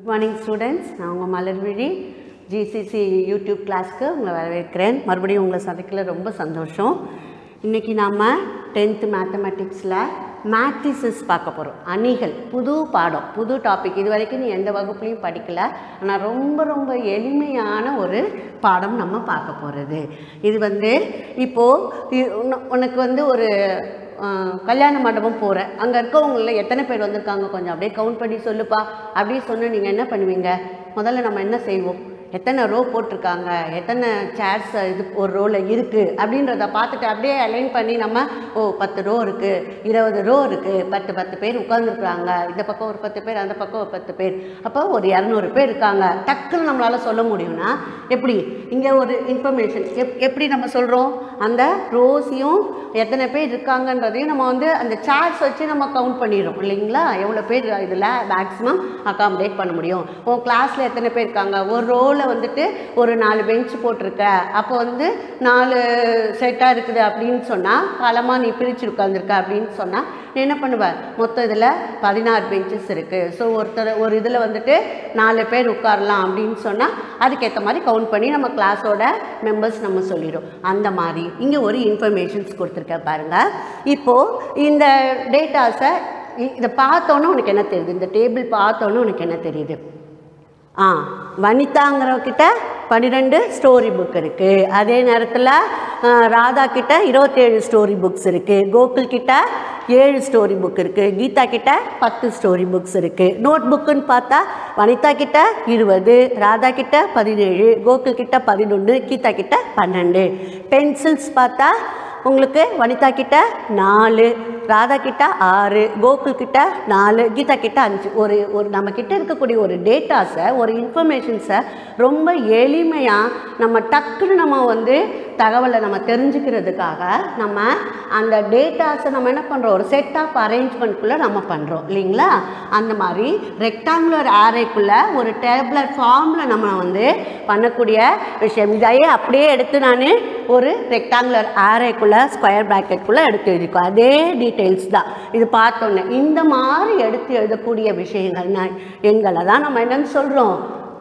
Morning students நான் உங்கள் Malarvizhi GCC YouTube கிளாஸ்க்கு உங்களை வரவேற்கிறேன் மறுபடியும் உங்களை சந்திக்கல ரொம்ப சந்தோஷம் இன்றைக்கி நாம் டென்த்து மேத்தமெட்டிக்ஸில் மேட்ரிசஸ் பார்க்க போகிறோம் அணிகள் புது பாடம் புது டாபிக் இது வரைக்கும் நீ எந்த வகுப்புலையும் படிக்கல ஆனால் ரொம்ப ரொம்ப எளிமையான ஒரு பாடம் நம்ம பார்க்க போகிறது இது வந்து இப்போது உனக்கு வந்து ஒரு ஆஹ் கல்யாண மண்டபம் போகிறேன் அங்கே இருக்கவங்கள எத்தனை பேர் வந்திருக்காங்க கொஞ்சம் அப்படியே கவுண்ட் பண்ணி சொல்லுப்பா அப்படியே சொன்னால் நீங்கள் என்ன பண்ணுவீங்க முதல்ல நம்ம என்ன செய்வோம் எத்தனை ரோ போட்டிருக்காங்க எத்தனை சேர்ஸ் இது ஒரு ரோவில் இருக்குது அப்படின்றத பார்த்துட்டு அப்படியே அலைன் பண்ணி நம்ம ஓ பத்து ரோ இருக்குது இருபது ரோ இருக்குது பத்து பத்து பேர் உட்காந்துருக்குறாங்க இந்த பக்கம் ஒரு பத்து பேர் அந்த பக்கம் ஒரு பத்து பேர் அப்போ ஒரு இரநூறு பேர் இருக்காங்க டக்குன்னு நம்மளால் சொல்ல முடியும்னா எப்படி இங்கே ஒரு இன்ஃபர்மேஷன் எப் எப்படி நம்ம சொல்கிறோம் அந்த ரோஸையும் எத்தனை பேர் இருக்காங்கன்றதையும் நம்ம வந்து அந்த சார்ட்ஸ் வச்சு நம்ம கவுண்ட் பண்ணிடுறோம் இல்லைங்களா எவ்வளோ பேர் இதில் மேக்ஸிமம் அகாமடேட் பண்ண முடியும் உன் கிளாஸில் எத்தனை பேர் இருக்காங்க ஒரு ரோவில் வந்துட்டு ஒரு நாலு பெஞ்ச் போட்டிருக்க அப்போ வந்து நாலு செட்டாக இருக்குது அப்படின்னு சொன்னால் காலமாக நீ பிரித்து உட்காந்துருக்க அப்படின்னு சொன்னால் நீ என்ன பண்ணுவ மொத்தம் இதில் பதினாறு பெஞ்சஸ் இருக்குது ஸோ ஒருத்தர் ஒரு இதில் வந்துட்டு நாலு பேர் உட்காரலாம் அப்படின்னு சொன்னால் அதுக்கேற்ற மாதிரி கவுண்ட் பண்ணி நம்ம கிளாஸோட மெம்பர்ஸ் நம்ம சொல்லிடும் அந்த மாதிரி இங்கே ஒரு இன்ஃபர்மேஷன்ஸ் கொடுத்துருக்கேன் பாருங்கள் இப்போது இந்த டேட்டாஸை இதை பார்த்தோன்னே உனக்கு என்ன தெரியுது இந்த டேபிள் பார்த்தோன்னே உனக்கு என்ன தெரியுது ஆ வனிதாங்கிறவக்கிட்ட பன்னிரெண்டு ஸ்டோரி புக் இருக்குது அதே நேரத்தில் ராதா கிட்ட இருபத்தேழு ஸ்டோரி புக்ஸ் இருக்குது கோகுல் கிட்ட ஏழு ஸ்டோரி புக் இருக்குது கீதா கிட்ட பத்து ஸ்டோரி புக்ஸ் இருக்குது நோட் புக்குன்னு பார்த்தா வனிதா கிட்ட இருபது ராதா கிட்ட பதினேழு கோகுல் கிட்ட பதினொன்று கீதா கிட்ட பன்னெண்டு பென்சில்ஸ் பார்த்தா உங்களுக்கு வனிதா கிட்ட நாலு ராதா கிட்ட ஆறு கோகுல் கிட்ட நாலு கீதா கிட்ட அஞ்சு ஒரு ஒரு நம்ம கிட்ட இருக்கக்கூடிய ஒரு டேட்டாஸை ஒரு இன்ஃபர்மேஷன்ஸை ரொம்ப எளிமையாக நம்ம டக்குன்னு நம்ம வந்து தகவலை நம்ம தெரிஞ்சுக்கிறதுக்காக நம்ம அந்த டேட்டாஸை நம்ம என்ன பண்ணுறோம் ஒரு செட் ஆஃப் அரேஞ்ச்மெண்ட்குள்ளே நம்ம பண்ணுறோம் இல்லைங்களா அந்த மாதிரி ரெக்டாங்குலர் ஆரேக்குள்ளே ஒரு டேப்லர் ஃபார்மில் நம்ம வந்து பண்ணக்கூடிய விஷயம் இதையே அப்படியே எடுத்து நான் ஒரு ரெக்டாங்குலர் ஆரேக்குள்ளே ஸ்கொயர் ப்ராக்கெட்குள்ளே எடுத்து எழுதிக்கோ அதே டீட்டெயில்ஸ் தான் இது பார்த்தோன்னே இந்த மாதிரி எடுத்து எழுதக்கூடிய விஷயங்கள் நான் எண்களை தான் நம்ம என்னன்னு சொல்கிறோம்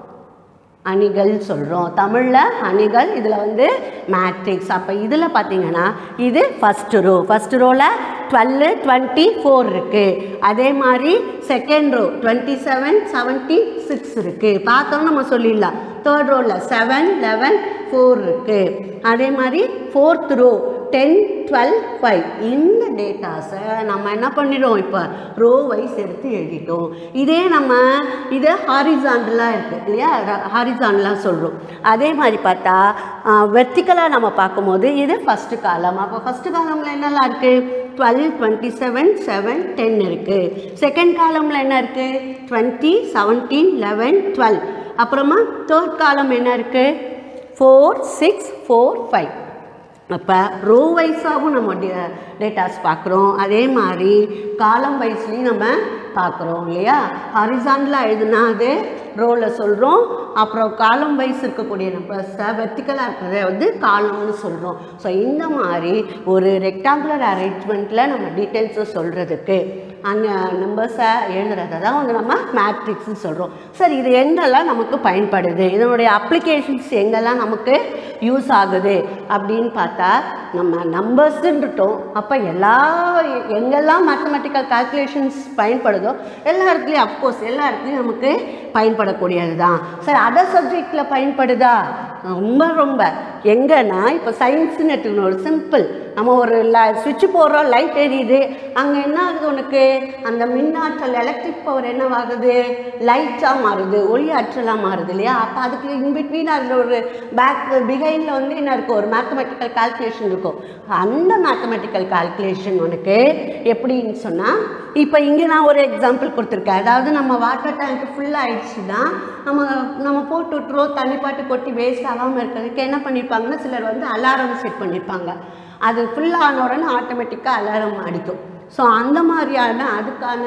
அணிகள் சொல்கிறோம் தமிழில் அணிகள் இதில் வந்து மேட்ரிக்ஸ் அப்போ இதில் பார்த்தீங்கன்னா இது ஃபஸ்ட்டு ரோ ஃபஸ்ட்டு ரோவில் டுவெல்லு டுவெண்ட்டி ஃபோர் இருக்குது அதே மாதிரி second row twenty seven seventy six இருக்குது பார்த்தோம் நம்ம சொல்லிடலாம் தேர்ட் ரோவில் செவன் லெவன் ஃபோர் இருக்குது அதே மாதிரி fourth row ten twelve five இந்த டேட்டாஸை நம்ம என்ன பண்ணிடுறோம் இப்போ ரோ வைஸ் எடுத்து எழுதிட்டோம் இதே நம்ம இது ஹாரிசாண்டலாக இருக்குது இல்லையா ஹாரிசாண்டலாக சொல்கிறோம் அதே மாதிரி பார்த்தா வெர்டிக்கலாக நம்ம பார்க்கும்போது இது ஃபஸ்ட்டு காலம் அப்போ ஃபஸ்ட்டு காலமில் என்னெல்லாம் இருக்குது twelve twenty seven seven ten இருக்குது செகண்ட் காலமில் என்ன இருக்குது டுவெண்ட்டி செவன்டீன் லெவன் டுவெல் அப்புறமா தேர்ட் காலம் என்ன இருக்குது ஃபோர் சிக்ஸ் ஃபோர் ஃபைவ் அப்போ ரோ வைஸாகவும் நம்ம டேட்டாஸ் பார்க்குறோம் அதே மாதிரி காலம் வைஸ்லேயும் நம்ம பார்க்குறோம் இல்லையா ஹரிசாண்டில் எழுதுனா அது ரோவில் சொல்கிறோம் அப்புறம் காலம் வைஸ் இருக்கக்கூடிய நம்பர்ஸை வெர்டிக்கலாக இருக்கிறத வந்து காலம்னு சொல்கிறோம் ஸோ இந்த மாதிரி ஒரு ரெக்டாங்குலர் அரேஞ்ச்மெண்ட்டில் நம்ம டீட்டெயில்ஸை சொல்கிறதுக்கு அந்த நம்பர்ஸை எழுதுறத தான் வந்து நம்ம மேட்ரிக்ஸ்னு சொல்கிறோம் சரி இது எங்கெல்லாம் நமக்கு பயன்படுது இதனுடைய அப்ளிகேஷன்ஸ் எங்கெல்லாம் நமக்கு யூஸ் ஆகுது அப்படின்னு பார்த்தா நம்ம நம்பர்ஸுன்றட்டோம் அப்போ எல்லா எங்கெல்லாம் மேத்தமெட்டிக்கல் கால்குலேஷன்ஸ் பயன்படுதோ எல்லா இடத்துலையும் அஃப்கோர்ஸ் எல்லா இடத்துலையும் நமக்கு பயன்படக்கூடியது தான் சரி அதர் சப்ஜெக்டில் பயன்படுதா ரொம்ப ரொம்ப எங்கன்னா இப்போ சயின்ஸுன்னு எடுத்துக்கணும் ஒரு சிம்பிள் நம்ம ஒரு ல சுவிட்ச் போடுறோம் லைட் எரியுது அங்கே என்ன ஆகுது உனக்கு அந்த மின்னாற்றல் எலக்ட்ரிக் பவர் என்னவாகுது லைட்டாக மாறுது ஒளி ஆற்றலாக மாறுது இல்லையா அப்போ அதுக்கு இன்பிட்வீன் அதில் ஒரு பேக் பிஹைண்டில் வந்து என்ன இருக்கும் ஒரு மேத்தமெட்டிக்கல் கால்குலேஷன் இருக்கும் அந்த மேத்தமெட்டிக்கல் கால்குலேஷன் உனக்கு எப்படின்னு சொன்னால் இப்போ இங்கே நான் ஒரு எக்ஸாம்பிள் கொடுத்துருக்கேன் அதாவது நம்ம வாட்டர் டேங்க் ஃபுல் ஆயிடுச்சுன்னா நம்ம நம்ம போட்டு விட்டுருவோம் தண்ணி பாட்டு கொட்டி வேஸ்ட் ஆகாமல் இருக்கிறதுக்கு என்ன பண்ணியிருப்பாங்கன்னா சிலர் வந்து அலாரம் செட் பண்ணியிருப்பாங்க அது ஃபுல்லான உடனே ஆட்டோமேட்டிக்காக அலாரம் அடிக்கும் ஸோ அந்த மாதிரியான அதுக்கான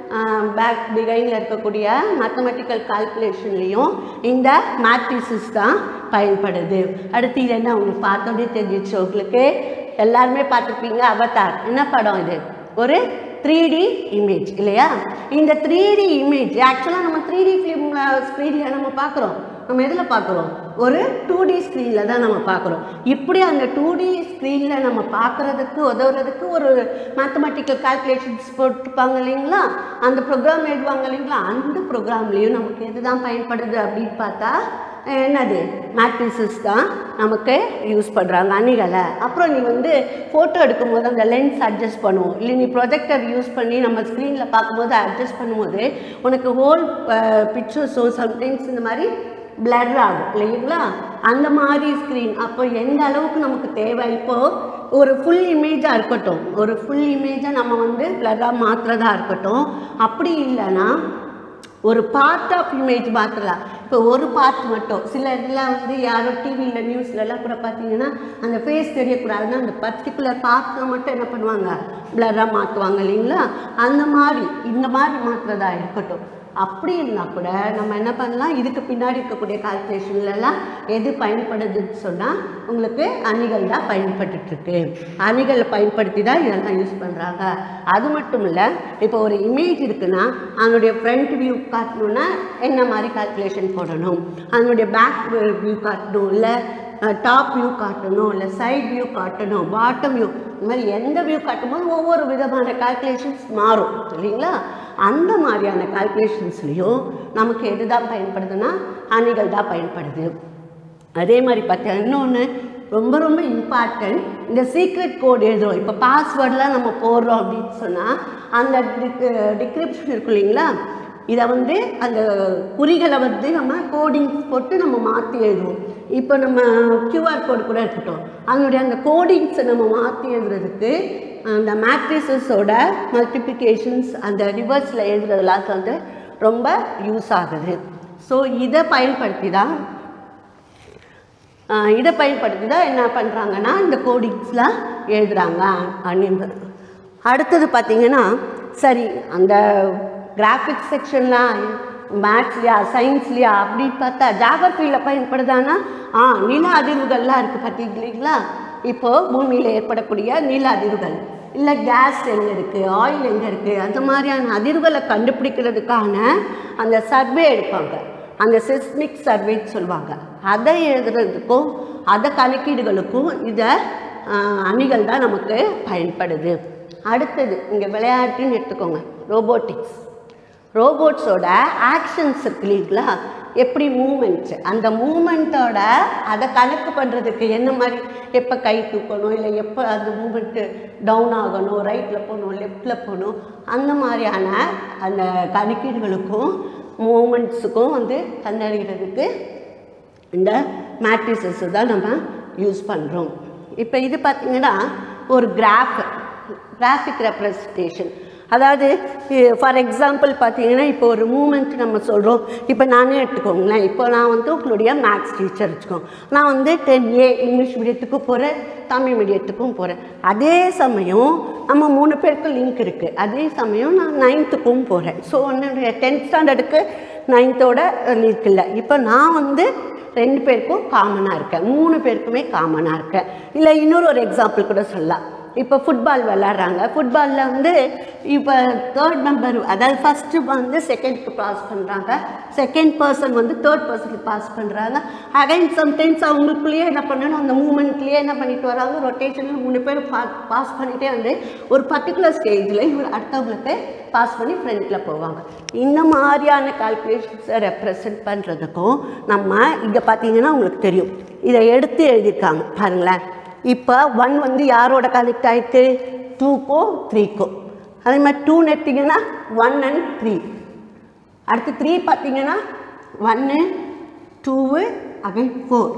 பேக் பிகைனில் இருக்கக்கூடிய மேத்தமெட்டிக்கல் கால்குலேஷன்லேயும் இந்த மேட்ரிசஸ் தான் பயன்படுது அடுத்து இது என்ன உங்களுக்கு பார்த்தோன்னே தெரிஞ்சிச்சு உங்களுக்கு எல்லாருமே பார்த்துருப்பீங்க அவதார் என்ன படம் இது ஒரு த்ரீ டி இமேஜ் இல்லையா இந்த த்ரீ டி இமேஜ் ஆக்சுவலாக நம்ம த்ரீ டி ஃபிலிமில் ஸ்க்ரீனில் நம்ம பார்க்குறோம் நம்ம எதில் பார்க்குறோம் ஒரு டூ டி ஸ்க்ரீனில் தான் நம்ம பார்க்குறோம் இப்படி அந்த டூ டி ஸ்க்ரீனில் நம்ம பார்க்குறதுக்கு உதவுறதுக்கு ஒரு மேத்தமெட்டிக்கல் கால்குலேஷன்ஸ் போட்டுப்பாங்க இல்லைங்களா அந்த ப்ரோக்ராம் எழுதுவாங்க இல்லைங்களா அந்த ப்ரோக்ராம்லேயும் நமக்கு எது தான் பயன்படுது அப்படின்னு பார்த்தா என்னது மேட்ரிசஸ் தான் நமக்கு யூஸ் பண்ணுறாங்க அணிகளை அப்புறம் நீ வந்து ஃபோட்டோ எடுக்கும்போது அந்த லென்ஸ் அட்ஜஸ்ட் பண்ணுவோம் இல்லை நீ ப்ரொஜெக்டர் யூஸ் பண்ணி நம்ம ஸ்க்ரீனில் பார்க்கும்போது அட்ஜஸ்ட் பண்ணும்போது உனக்கு ஹோல் பிக்சர்ஸும் சம்டைம்ஸ் இந்த மாதிரி பிளர் ஆகும் இல்லைங்களா அந்த மாதிரி ஸ்க்ரீன் அப்போ எந்த அளவுக்கு நமக்கு தேவை இப்போது ஒரு ஃபுல் இமேஜாக இருக்கட்டும் ஒரு ஃபுல் இமேஜை நம்ம வந்து பிளராக மாற்றுறதா இருக்கட்டும் அப்படி இல்லைன்னா ஒரு பார்ட் ஆஃப் இமேஜ் மாற்றலாம் இப்போ ஒரு பார்ட் மட்டும் சில இதெல்லாம் வந்து யாரோ டிவியில் நியூஸ்லலாம் கூட பார்த்தீங்கன்னா அந்த ஃபேஸ் தெரியக்கூடாதுன்னா அந்த பர்டிகுலர் பார்ட்டில் மட்டும் என்ன பண்ணுவாங்க பிளராக மாற்றுவாங்க இல்லைங்களா அந்த மாதிரி இந்த மாதிரி மாற்றுறதா இருக்கட்டும் அப்படி இருந்தால் கூட நம்ம என்ன பண்ணலாம் இதுக்கு பின்னாடி இருக்கக்கூடிய கால்குலேஷன்லலாம் எது பயன்படுதுன்னு சொன்னால் உங்களுக்கு அணிகள் தான் பயன்பட்டுருக்கு அணிகளை பயன்படுத்தி தான் இதெல்லாம் யூஸ் பண்ணுறாங்க அது மட்டும் இல்லை இப்போ ஒரு இமேஜ் இருக்குன்னா அதனுடைய ஃப்ரண்ட் வியூ காட்டணுன்னா என்ன மாதிரி கால்குலேஷன் போடணும் அதனுடைய பேக் வியூ காட்டணும் இல்லை டாப் வியூ காட்டணும் இல்லை சைட் வியூ காட்டணும் பாட்டம் வியூ இந்த மாதிரி எந்த வியூ காட்டும்போது ஒவ்வொரு விதமான கால்குலேஷன்ஸ் மாறும் இல்லைங்களா அந்த மாதிரியான கால்குலேஷன்ஸ்லேயும் நமக்கு எது தான் பயன்படுதுன்னா அணிகள் தான் பயன்படுது அதே மாதிரி பார்த்தா இன்னொன்று ரொம்ப ரொம்ப இம்பார்ட்டன்ட் இந்த சீக்ரெட் கோட் எழுதுறோம் இப்போ பாஸ்வேர்டெலாம் நம்ம போடுறோம் அப்படின்னு சொன்னால் அந்த டிக்ரிப்ஷன் இருக்கும் இல்லைங்களா இதை வந்து அந்த குறிகளை வந்து நம்ம கோடிங்ஸ் போட்டு நம்ம மாற்றி எழுதுவோம் இப்போ நம்ம கியூஆர் கோடு கூட இருக்கட்டும் அதனுடைய அந்த கோடிங்ஸை நம்ம மாற்றி எழுதுறதுக்கு அந்த மேட்ரிசஸோட மல்டிப்ளிகேஷன்ஸ் அந்த ரிவர்ஸில் எழுதுறதுலாம் வந்து ரொம்ப யூஸ் ஆகுது ஸோ இதை பயன்படுத்தி தான் ஆஹ் இதை பயன்படுத்தி தான் என்ன பண்ணுறாங்கன்னா இந்த கோடிங்ஸ்லாம் எழுதுகிறாங்க அனிம்பு அடுத்தது பார்த்தீங்கன்னா சரி அந்த கிராஃபிக்ஸ் செக்ஷன்லாம் மேத்ஸ்லையா சயின்ஸ்லையா அப்படின்னு பார்த்தா ஜாகிரஃபியில் பயன்படுதானா ஆ நில அதிர்வுகள்லாம் இருக்குது பார்த்தீங்களா இப்போது பூமியில் ஏற்படக்கூடிய நில அதிர்வுகள் இல்லை கேஸ் எங்கே இருக்குது ஆயில் எங்கே இருக்குது அந்த மாதிரியான அதிர்வுகளை கண்டுபிடிக்கிறதுக்கான அந்த சர்வே எடுப்பாங்க அந்த சிஸ்மிக் சர்வேன்னு சொல்லுவாங்க அதை எழுதுறதுக்கும் அதை கணக்கீடுகளுக்கும் இதை ஆஹ், அணிகள் தான் நமக்கு பயன்படுது அடுத்தது இங்கே விளையாட்டுன்னு எடுத்துக்கோங்க ரோபோட்டிக்ஸ் ரோபோட்ஸோட ஆக்ஷன்ஸ் இருக்கு இல்லைங்களா எப்படி மூமெண்ட்ஸ் அந்த மூமெண்ட்டோட அதை கணக்கு பண்ணுறதுக்கு என்ன மாதிரி எப்போ கை தூக்கணும் இல்லை எப்போ அந்த மூமெண்ட்டு டவுன் ஆகணும் ரைட்டில் போகணும் லெஃப்டில் போகணும் அந்த மாதிரியான அந்த கணக்கீடுகளுக்கும் மூமெண்ட்ஸுக்கும் வந்து கண்டறிகிறதுக்கு இந்த மேட்ரிசஸ் தான் நம்ம யூஸ் பண்ணுறோம் இப்போ இது பார்த்திங்கன்னா ஒரு கிராஃப் கிராஃபிக் ரெப்ரசன்டேஷன் அதாவது ஃபார் எக்ஸாம்பிள் பார்த்தீங்கன்னா இப்போ ஒரு மூமெண்ட் நம்ம சொல்கிறோம் இப்போ நானே எடுத்துக்கோங்களேன் இப்போ நான் வந்து உங்களுடைய மேக்ஸ் டீச்சர் வச்சுக்கோங்க நான் வந்து டென் ஏ இங்கிலீஷ் மீடியத்துக்கும் போகிறேன் தமிழ் மீடியத்துக்கும் போகிறேன் அதே சமயம் நம்ம மூணு பேருக்கு லிங்க் இருக்குது அதே சமயம் நான் நைன்த்துக்கும் போகிறேன் ஸோ என்னுடைய டென்த் ஸ்டாண்டர்டுக்கு நைன்த்தோட லிங்க் இல்லை இப்போ நான் வந்து ரெண்டு பேருக்கும் காமனாக இருக்கேன் மூணு பேருக்குமே காமனாக இருக்கேன் இல்லை இன்னொரு ஒரு எக்ஸாம்பிள் கூட சொல்லலாம் இப்போ ஃபுட்பால் விளாட்றாங்க ஃபுட்பாலில் வந்து இப்போ தேர்ட் மெம்பர் அதாவது ஃபஸ்ட்டு வந்து செகண்ட்க்கு பாஸ் பண்ணுறாங்க செகண்ட் பர்சன் வந்து தேர்ட் பர்சனுக்கு பாஸ் பண்ணுறாங்க அகைன் சம்டைம்ஸ் அவங்களுக்குள்ளேயே என்ன பண்ணணும் அந்த மூமெண்ட்லேயே என்ன பண்ணிட்டு வராங்க ரொட்டேஷனில் மூணு பேர் பா பாஸ் பண்ணிகிட்டே வந்து ஒரு பர்டிகுலர் ஸ்டேஜில் இவர் அடுத்தவங்களுக்கு பாஸ் பண்ணி ஃப்ரண்ட்டில் போவாங்க இந்த மாதிரியான கால்குலேஷன்ஸை ரெப்ரசன்ட் பண்ணுறதுக்கும் நம்ம இங்கே பார்த்தீங்கன்னா உங்களுக்கு தெரியும் இதை எடுத்து எழுதியிருக்காங்க பாருங்களேன் இப்போ ஒன் வந்து யாரோட கனெக்ட் ஆயிருக்கு டூக்கும் த்ரீக்கும் அதே மாதிரி டூ எடுத்தீங்கன்னா ஒன் அண்ட் த்ரீ அடுத்து த்ரீ பார்த்தீங்கன்னா ஒன்று டூவு அகைன் ஃபோர்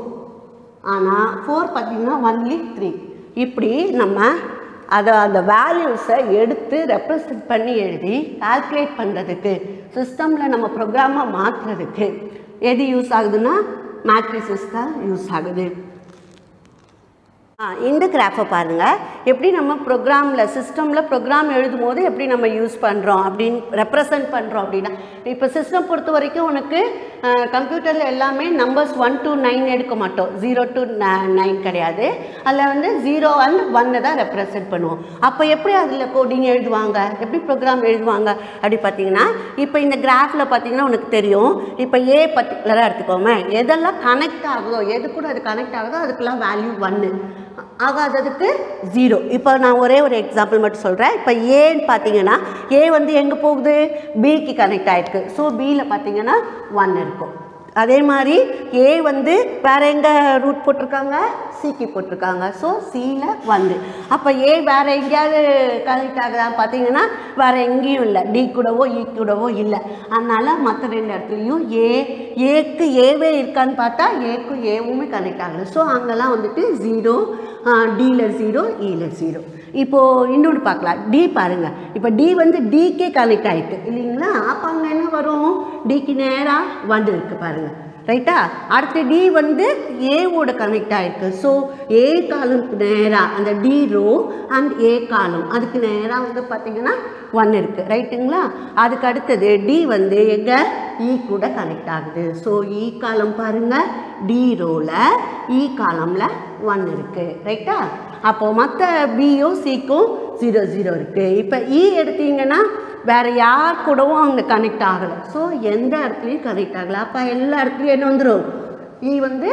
ஆனால் ஃபோர் பார்த்தீங்கன்னா ஒன்லி த்ரீ இப்படி நம்ம அதை அந்த வேல்யூஸை எடுத்து ரெப்ரசன்ட் பண்ணி எழுதி கால்குலேட் பண்ணுறதுக்கு சிஸ்டமில் நம்ம ப்ரோக்ராமாக மாற்றுறதுக்கு எது யூஸ் ஆகுதுன்னா மேட்ரிசஸ் தான் யூஸ் ஆகுது ஆ, இந்த கிராஃபை பாருங்கள் எப்படி நம்ம ப்ரோக்ராமில் சிஸ்டமில் ப்ரோக்ராம் எழுதும் போது எப்படி நம்ம யூஸ் பண்ணுறோம் அப்படின்னு ரெப்ரசன்ட் பண்ணுறோம் அப்படின்னா இப்போ சிஸ்டம் பொறுத்த வரைக்கும் உனக்கு கம்ப்யூட்டரில் எல்லாமே நம்பர்ஸ் ஒன் to நைன் எடுக்க மாட்டோம் ஜீரோ to நைன் கிடையாது அதில் வந்து ஜீரோ அண்ட் ஒன்னை தான் ரெப்ரசன்ட் பண்ணுவோம் அப்போ எப்படி அதில் கோடிங் எழுதுவாங்க எப்படி ப்ரோக்ராம் எழுதுவாங்க அப்படி பார்த்தீங்கன்னா இப்போ இந்த கிராஃபில் பார்த்தீங்கன்னா உனக்கு தெரியும் இப்போ ஏ பர்டிகுலராக எடுத்துக்கோமே எதெல்லாம் கனெக்ட் ஆகுதோ எது கூட அது கனெக்ட் ஆகுதோ அதுக்கெல்லாம் வேல்யூ ஒன்று ஆகாததுக்கு ஜீரோ இப்போ நான் ஒரே ஒரு எக்ஸாம்பிள் மட்டும் சொல்கிறேன் இப்போ ஏன்னு பார்த்தீங்கன்னா ஏ வந்து எங்கே போகுது பிக்கு கனெக்ட் ஆகிருக்கு ஸோ பியில் பார்த்தீங்கன்னா ஒன் இருக்கும் அதே மாதிரி ஏ வந்து வேறு எங்கே ரூட் போட்டிருக்காங்க சிக்கு போட்டிருக்காங்க ஸோ சியில் வந்து அப்போ ஏ வேறு எங்கேயாவது கனெக்ட் ஆகுதான்னு பார்த்தீங்கன்னா வேறு எங்கேயும் இல்லை டி கூடவோ இ கூடவோ இல்லை அதனால் மற்ற ரெண்டு இடத்துலையும் ஏ ஏக்கு ஏவே இருக்கான்னு பார்த்தா ஏக்கும் ஏவுமே கனெக்ட் ஆகலை ஸோ அங்கெல்லாம் வந்துட்டு ஜீரோ டியில் ஜீரோ இயில் ஜீரோ இப்போது இன்னொன்று பார்க்கலாம் டி பாருங்கள் இப்போ டி வந்து டிக்கே கனெக்ட் ஆகிட்டு இல்லைங்களா அப்போ அங்கே என்ன வரும் டிக்கு நேராக வந்து இருக்கு பாருங்கள் ரைட்டா அடுத்து டி வந்து ஏவோட கனெக்ட் ஆகிருக்கு ஸோ ஏ காலம்க்கு நேராக அந்த டி ரோ அண்ட் ஏ காலம் அதுக்கு நேராக வந்து பார்த்தீங்கன்னா ஒன் இருக்குது ரைட்டுங்களா அதுக்கு அடுத்தது டி வந்து எங்கே இ கூட கனெக்ட் ஆகுது ஸோ இ காலம் பாருங்கள் டி ரோவில் இ காலமில் ஒன் இருக்குது ரைட்டா அப்போது மற்ற பியோ சிக்கும் ஜீரோ ஜீரோ இருக்குது இப்போ இ எடுத்தீங்கன்னா வேறு யார் கூடவும் அவங்க கனெக்ட் ஆகலை ஸோ எந்த இடத்துலையும் கனெக்ட் ஆகலை அப்போ எல்லா இடத்துலையும் என்ன வந்துடும் இ வந்து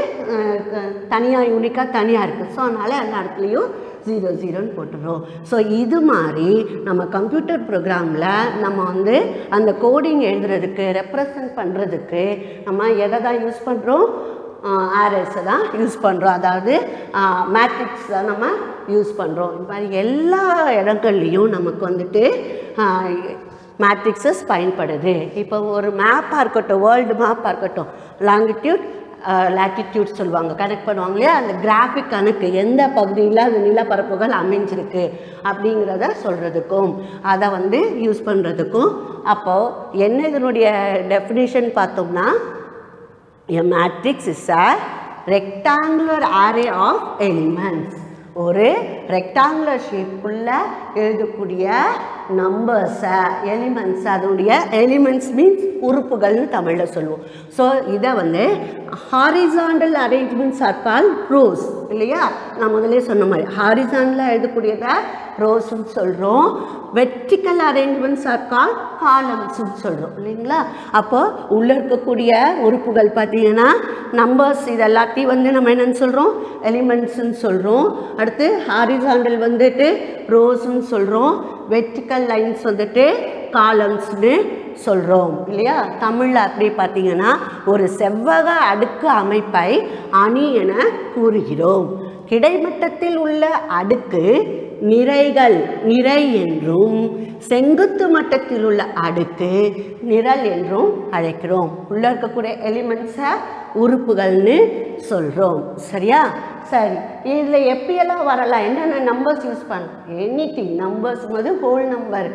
தனியாக யூனிக்காக தனியாக இருக்குது ஸோ அதனால் எல்லா இடத்துலையும் ஜீரோ ஜீரோன்னு போட்டுரும் ஸோ இது மாதிரி நம்ம கம்ப்யூட்டர் ப்ரோக்ராமில் நம்ம வந்து அந்த கோடிங் எழுதுறதுக்கு ரெப்ரசன்ட் பண்ணுறதுக்கு நம்ம எதை தான் யூஸ் பண்ணுறோம் ஆர்எஸை தான் யூஸ் பண்ணுறோம் அதாவது மேட்ரிக்ஸ் தான் நம்ம யூஸ் பண்ணுறோம் இந்த மாதிரி எல்லா இடங்கள்லையும் நமக்கு வந்துட்டு மேட்ரிக்ஸஸ் பயன்படுது இப்போ ஒரு மேப்பாக இருக்கட்டும் வேர்ல்டு மேப்பாக இருக்கட்டும் லாங்கிடியூட் லாட்டிடியூட் சொல்லுவாங்க கனெக்ட் பண்ணுவாங்க இல்லையா அந்த கிராஃபிக் கணக்கு எந்த பகுதியில் அந்த நிலப்பரப்புகள் அமைஞ்சிருக்கு அப்படிங்கிறத சொல்கிறதுக்கும் அதை வந்து யூஸ் பண்ணுறதுக்கும் அப்போது என்ன இதனுடைய டெஃபினிஷன் பார்த்தோம்னா A matrix is a rectangular array of elements. ஒரு ரெக்டாங்குலர் ஷேப்புள்ள எழுதக்கூடிய நம்பர்ஸை எலிமெண்ட்ஸ் அதனுடைய எலிமெண்ட்ஸ் மீன்ஸ் உறுப்புகள்னு தமிழில் சொல்லுவோம் ஸோ இதை வந்து horizontal arrangements are called rows இல்லையா நான் முதலே சொன்ன மாதிரி ஹாரிசாண்டலாக எழுதக்கூடியதை ரோஸ்ன்னு சொல்கிறோம் வெர்டிக்கல் அரேஞ்ச்மெண்ட்ஸ் ஆர் கால் காலம்ஸ்னு சொல்கிறோம் இல்லைங்களா அப்போ உள்ளே இருக்கக்கூடிய உறுப்புகள் பார்த்தீங்கன்னா நம்பர்ஸ் இது எல்லாத்தையும் வந்து நம்ம என்னன்னு சொல்கிறோம் எலிமெண்ட்ஸ்னு சொல்கிறோம் அடுத்து ஹாரிசாண்டல் வந்துட்டு ரோஸ்ன்னு சொல்கிறோம் வெர்டிக்கல் லைன்ஸ் வந்துட்டு காலம்ஸ்னு சொல்கிறோம் இல்லையா தமிழில் அப்படி பார்த்தீங்கன்னா ஒரு செவ்வக அடுக்கு அமைப்பை அணி என கூறுகிறோம் கிடைமட்டத்தில் உள்ள அடுக்கு நிறைகள் நிறை என்றும் செங்குத்து மட்டத்தில் உள்ள அடுக்கு நிரல் என்றும் அழைக்கிறோம் உள்ளே இருக்கக்கூடிய எலிமெண்ட்ஸை உறுப்புகள்னு சொல்கிறோம் சரியா சரி இதில் எப்படியெல்லாம் வரலாம் என்னென்ன நம்பர்ஸ் யூஸ் பண்ண எனி திங் நம்பர்ஸ் வந்து whole number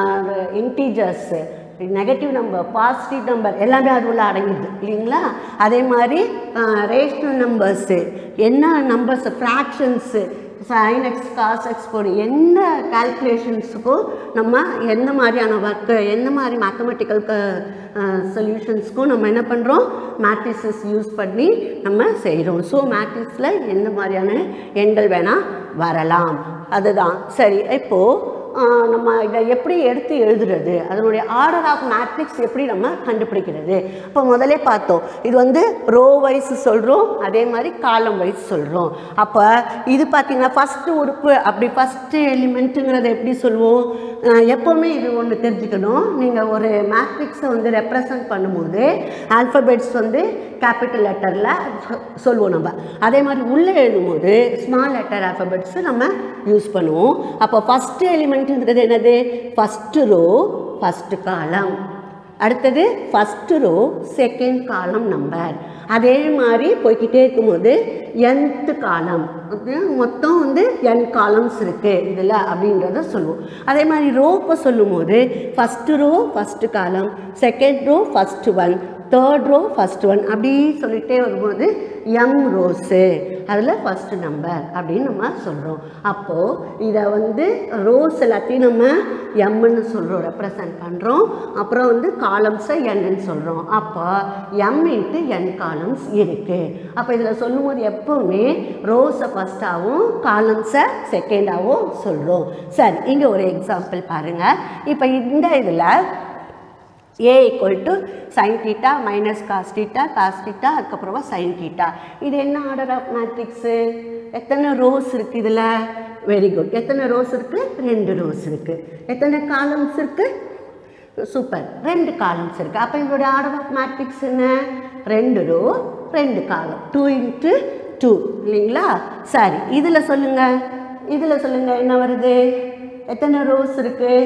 integers negative number positive number எல்லாமே அது உள்ள அடங்கிடுது இல்லைங்களா அதே மாதிரி ரேஷ்னல் நம்பர்ஸு என்ன numbers fractions sine x cos x போடு எந்த கால்குலேஷன்ஸுக்கும் நம்ம எந்த மாதிரியான ஒர்க்கு எந்த மாதிரி மேத்தமெட்டிக்கல் சொல்யூஷன்ஸ்க்கும் நம்ம என்ன பண்ணுறோம் மேட்ரிசஸ் யூஸ் பண்ணி நம்ம செய்கிறோம் ஸோ மேட்ரிக்ஸில் எந்த மாதிரியான எண்கள் வேணால் வரலாம் அதுதான் சரி இப்போது ஆஹ் நம்ம இதை எப்படி எடுத்து எழுதுறது அதனுடைய ஆர்டர் ஆஃப் மேட்ரிக்ஸ் எப்படி நம்ம கண்டுபிடிக்கிறது இப்போ முதல்ல பார்த்தோம் இது வந்து ரோ வைஸ் சொல்கிறோம் அதே மாதிரி காலம் வைஸ் சொல்கிறோம் அப்போ இது பார்த்தீங்கன்னா ஃபஸ்ட்டு உறுப்பு அப்படி ஃபஸ்ட்டு எலிமெண்ட்டுங்கிறத எப்படி சொல்லுவோம் ஆஹ் எப்போவுமே இது ஒன்று தெரிஞ்சுக்கணும் நீங்கள் ஒரு மேட்ரிக்ஸை வந்து ரெப்ரசன்ட் பண்ணும்போது ஆல்ஃபபெட்ஸ் வந்து கேபிட்டல் லெட்டரில் சொல்லுவோம் நம்ம அதே மாதிரி உள்ளே எழுதும்போது ஸ்மால் லெட்டர் ஆல்ஃபபெட்ஸ் நம்ம யூஸ் பண்ணுவோம் அப்போ ஃபஸ்ட்டு எலிமெண்ட்டுங்கிறது என்னது ஃபஸ்ட்டு ரோ ஃபஸ்ட்டு காலம் அடுத்தது first row second column number அதே மாதிரி போய்க்கிட்டே இருக்கும்போது nth காலம் வந்து மொத்தம் வந்து n காலம்ஸ் இருக்குது இதில் அப்படின்றத சொல்லுவோம் அதே மாதிரி ரோப்பை சொல்லும்போது first row first column second row first one third row first one அப்படி சொல்லிகிட்டே வரும்போது எம் ரோஸு அதில் ஃபஸ்ட்டு நம்பர் அப்படின்னு நம்ம சொல்கிறோம் அப்போது இதை வந்து ரோஸ் எல்லாத்தையும் நம்ம எம்னு சொல்கிறோம் ரெப்ரசன்ட் பண்ணுறோம் அப்புறம் வந்து காலம்ஸை என்னு சொல்கிறோம் அப்போ எம் இன்ட்டு என் காலம்ஸ் இருக்குது அப்போ இதில் சொல்லும்போது எப்போவுமே ரோஸை ஃபஸ்ட்டாகவும் காலம்ஸை செகண்டாகவும் சொல்கிறோம் சரி இங்கே ஒரு எக்ஸாம்பிள் பாருங்கள் இப்போ இந்த இதில் A equal to sine theta minus cos theta cos theta அதுக்கப்புறமா சைன் தீட்டா இது என்ன ஆர்டர் ஆஃப் மேட்ரிக்ஸு எத்தனை ரோஸ் இருக்குது இதில் வெரி குட் எத்தனை ரோஸ் இருக்குது ரெண்டு ரோஸ் இருக்குது எத்தனை காலம்ஸ் இருக்குது சூப்பர் ரெண்டு காலம்ஸ் இருக்குது அப்போ இதோடைய ஆர்டர் ஆஃப் மேட்ரிக்ஸ் என்ன ரெண்டு ரோ ரெண்டு காலம் டூ இன்ட்டு டூ இல்லைங்களா சரி இதில் சொல்லுங்கள் இதில் சொல்லுங்கள் என்ன வருது எத்தனை ரோஸ் இருக்குது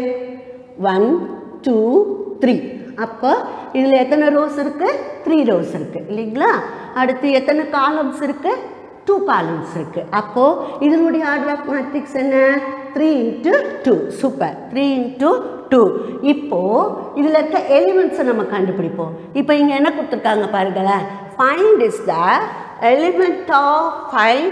ஒன் டூ த்ரீ அப்போ இதில் எத்தனை ரோஸ் இருக்குது த்ரீ ரோஸ் இருக்குது இல்லைங்களா அடுத்து எத்தனை காலம்ஸ் இருக்குது டூ காலம்ஸ் இருக்குது அப்போது இதனுடைய ஆர்டர் ஆஃப் மேட்ரிக்ஸ் என்ன three into two super three into two இப்போது இதில் இருக்க எலிமெண்ட்ஸை நம்ம கண்டுபிடிப்போம் இப்போ இங்கே என்ன கொடுத்துருக்காங்க பாருங்களேன் find is the element of five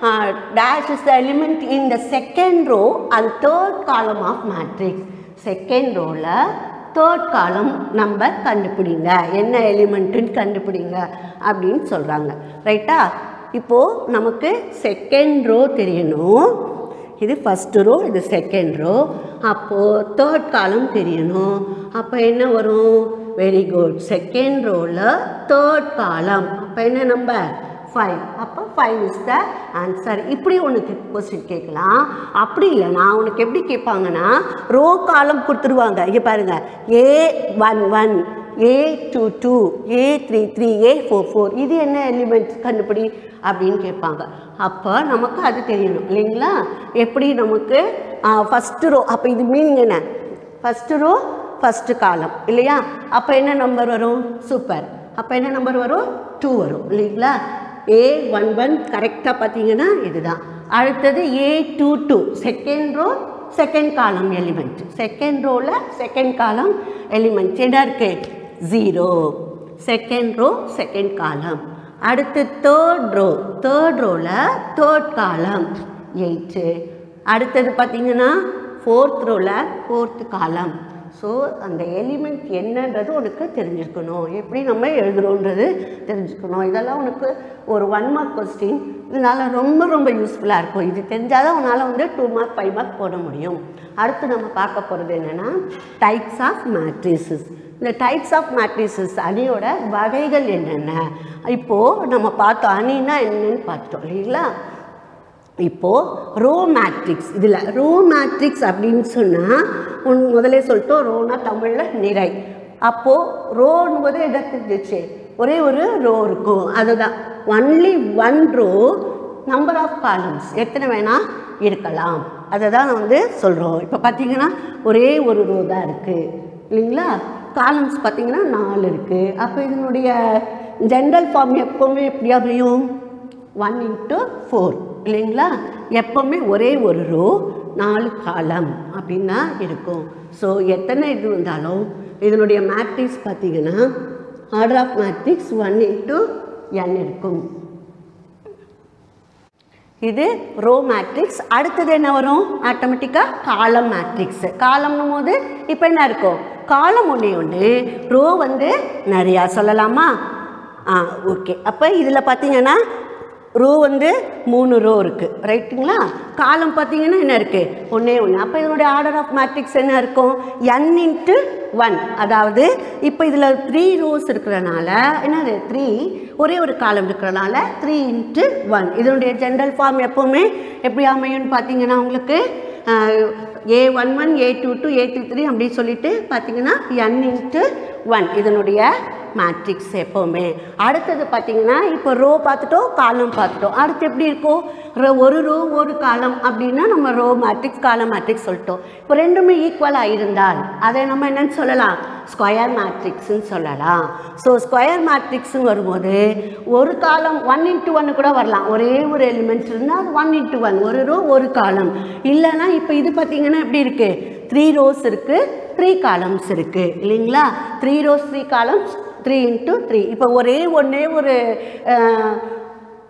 dash is the element in the second row and third column of matrix second rowல தேர்ட் காலம் நம்பர் கண்டுபிடிங்க என்ன எலிமெண்ட்டுன்னு கண்டுபிடிங்க அப்படின்னு சொல்கிறாங்க ரைட்டா இப்போது நமக்கு செகண்ட் ரோ தெரியணும் இது ஃபஸ்ட்டு ரோ இது செகண்ட் ரோ அப்போது தேர்ட் காலம் தெரியணும் அப்போ என்ன வரும் வெரி குட் செகண்ட் ரோவில் தேர்ட் காலம் அப்போ என்ன நம்பர் ஃபைவ் அப்போ ஃபைவ் இஸ் த ஆன்சர் இப்படி உனக்கு கொஸ்டின் கேட்கலாம் அப்படி இல்லைனா உனக்கு எப்படி கேட்பாங்கன்னா ரோ காலம் கொடுத்துருவாங்க இங்கே பாருங்கள் A one one A two two A three three A four four இது என்ன எலிமெண்ட் கண்டுபிடி அப்படின்னு கேட்பாங்க அப்போ நமக்கு அது தெரியணும் இல்லைங்களா எப்படி நமக்கு ஃபஸ்ட்டு ரோ அப்போ இது மீனிங் என்ன ஃபஸ்ட்டு ரோ ஃபஸ்ட்டு காலம் இல்லையா அப்போ என்ன நம்பர் வரும் சூப்பர் அப்போ என்ன நம்பர் வரும் டூ வரும் இல்லைங்களா ஏ ஒன் ஒன் கரெக்டாக பார்த்தீங்கன்னா இதுதான் அடுத்தது A two two second row second column element second ரோவில் செகண்ட் காலம் எலிமெண்ட் என்ன இருக்குது zero second row second column அடுத்து தேர்ட் ரோ தேர்ட் ரோவில் தேர்ட் காலம் எயிட்டு அடுத்தது பார்த்தீங்கன்னா ஃபோர்த் ரோவில் ஃபோர்த் காலம் ஸோ அந்த எலிமெண்ட் என்னன்றது உனக்கு தெரிஞ்சிருக்கணும் எப்படி நம்ம எழுதுகிறோன்றது தெரிஞ்சுக்கணும் இதெல்லாம் உனக்கு ஒரு ஒன் மார்க் கொஸ்டின் இதனால் ரொம்ப ரொம்ப யூஸ்ஃபுல்லாக இருக்கும் இது தெரிஞ்சால் தான் உன்னால் வந்து டூ மார்க் ஃபைவ் மார்க் போட முடியும் அடுத்து நம்ம பார்க்க போகிறது என்னென்னா டைப்ஸ் ஆஃப் மேட்ரிசஸ் இந்த டைப்ஸ் ஆஃப் மேட்ரிசஸ் அணியோட வகைகள் என்னென்ன இப்போது நம்ம பார்த்தோம் அணின்னா என்னன்னு பார்த்துட்டோம் இல்லைங்களா இப்போது ரோ மேட்ரிக்ஸ் இதில் ரோ மேட்ரிக்ஸ் அப்படின்னு சொன்னால் உன் முதலே சொல்லிட்டோம் ரோனா தமிழில் நிறை அப்போது ரோன்னு போது என்ன தெரிஞ்சிச்சு ஒரே ஒரு ரோ இருக்கும் அதுதான் only one row number of columns எத்தனை வேணால் இருக்கலாம் அதை தான் நான் வந்து சொல்கிறோம் இப்போ பார்த்தீங்கன்னா ஒரே ஒரு ரோ தான் இருக்குது இல்லைங்களா காலம்ஸ் பார்த்தீங்கன்னா நாலு இருக்குது அப்போ இதனுடைய ஜென்ரல் ஃபார்ம் எப்போவுமே எப்படி அமையும் ஒன் இன்ட்டு ஃபோர் இல்லைங்களா எப்போவுமே ஒரே ஒரு ரோ நாலு காலம் அப்படின்னா இருக்கும் ஸோ எத்தனை இது இருந்தாலும் இதனுடைய மேட்ரிக்ஸ் பார்த்தீங்கன்னா order of matrix one into n இருக்கும் இது ரோ மேட்ரிக்ஸ் அடுத்தது என்ன வரும் ஆட்டோமேட்டிக்காக காலம் மேட்ரிக்ஸ் காலம்னும் போது இப்போ என்ன இருக்கும் காலம் ஒன்றே ஒன்று ரோ வந்து நிறையா சொல்லலாமா ஆ ஓகே அப்போ இதில் பார்த்தீங்கன்னா ரோ வந்து மூணு ரோ இருக்குது ரைட்டுங்களா காலம் பார்த்தீங்கன்னா என்ன இருக்குது ஒன்றே ஒன்று அப்போ இதனுடைய ஆர்டர் ஆஃப் மேட்ரிக்ஸ் என்ன இருக்கும் என் இன்ட்டு ஒன் அதாவது இப்போ இதில் த்ரீ ரோஸ் இருக்கிறனால என்னது த்ரீ ஒரே ஒரு காலம் இருக்கிறனால த்ரீ இன்ட்டு ஒன் இதனுடைய ஜென்ரல் ஃபார்ம் எப்போவுமே எப்படி அமையும்னு பார்த்தீங்கன்னா உங்களுக்கு a one one A two two a two three அப்படின்னு சொல்லிட்டு பார்த்தீங்கன்னா என் இன்ட்டு ஒன் இதனுடைய மேட்ரிக்ஸ் எப்போவுமே அடுத்தது பார்த்தீங்கன்னா இப்போ ரோ பார்த்துட்டோம் காலம் பார்த்துட்டோம் அடுத்து எப்படி இருக்கும் ro- ஒரு ரோ ஒரு காலம் அப்படின்னா நம்ம ரோ மேட்ரிக்ஸ் காலம் மேட்ரிக்ஸ் சொல்லிட்டோம் இப்போ ரெண்டுமே ஈக்குவலாக இருந்தால் அதை நம்ம என்னன்னு சொல்லலாம் ஸ்கொயர் மேட்ரிக்ஸ்னு சொல்லலாம் ஸோ ஸ்கொயர் மேட்ரிக்ஸ்னு வரும்போது ஒரு காலம் ஒன் இன்ட்டு ஒன்று கூட வரலாம் ஒரே ஒரு எலிமெண்ட் இருந்தால் அது ஒன் இன்ட்டு ஒன் ஒரு ரோ ஒரு காலம் இல்லைன்னா இப்போ இது பார்த்தீங்கன்னா எப்படி இருக்குது த்ரீ ரோஸ் இருக்குது த்ரீ காலம்ஸ் இருக்குது இல்லைங்களா three rows three columns three into three இப்போ ஒரே ஒன்றே ஒரு